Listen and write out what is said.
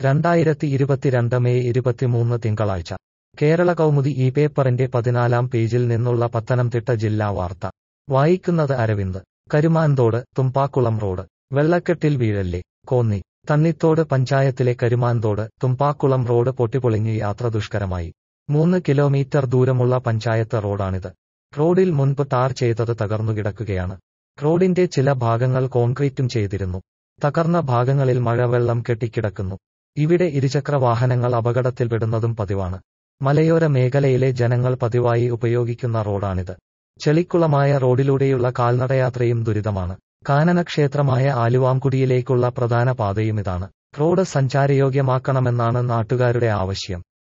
രണ്ടായിരത്തി ഇരുപത്തിരണ്ട് മെയ് ഇരുപത്തിമൂന്ന് തിങ്കളാഴ്ച കേരള കൗമുദി ഈ പേപ്പറിന്റെ പതിനാലാം പേജിൽ നിന്നുള്ള പത്തനംതിട്ട ജില്ലാ വാർത്ത വായിക്കുന്നത് അരവിന്ദ് കരുമാൻതോട് തുമ്പാക്കുളം റോഡ് വെള്ളക്കെട്ടിൽ വീഴല്ലേ കോന്നി തണ്ണിത്തോട് പഞ്ചായത്തിലെ കരുമാൻതോട് തുമ്പാക്കുളം റോഡ് പൊട്ടിപ്പൊളിഞ്ഞ് യാത്ര ദുഷ്കരമായി മൂന്ന് കിലോമീറ്റർ ദൂരമുള്ള പഞ്ചായത്ത് റോഡാണിത് റോഡിൽ മുൻപ് ടാർ ചെയ്തത് തകർന്നുകിടക്കുകയാണ് റോഡിന്റെ ചില ഭാഗങ്ങൾ കോൺക്രീറ്റും ചെയ്തിരുന്നു തകർന്ന ഭാഗങ്ങളിൽ മഴവെള്ളം കെട്ടിക്കിടക്കുന്നു ഇവിടെ ഇരുചക്ര വാഹനങ്ങൾ അപകടത്തിൽപ്പെടുന്നതും പതിവാണ് മലയോര മേഖലയിലെ ജനങ്ങൾ പതിവായി ഉപയോഗിക്കുന്ന റോഡാണിത് ചെളിക്കുളമായ റോഡിലൂടെയുള്ള കാൽനടയാത്രയും ദുരിതമാണ് കാനനക്ഷേത്രമായ ആലുവാംകുടിയിലേക്കുള്ള പ്രധാന പാതയും ഇതാണ് റോഡ് സഞ്ചാരയോഗ്യമാക്കണമെന്നാണ് നാട്ടുകാരുടെ ആവശ്യം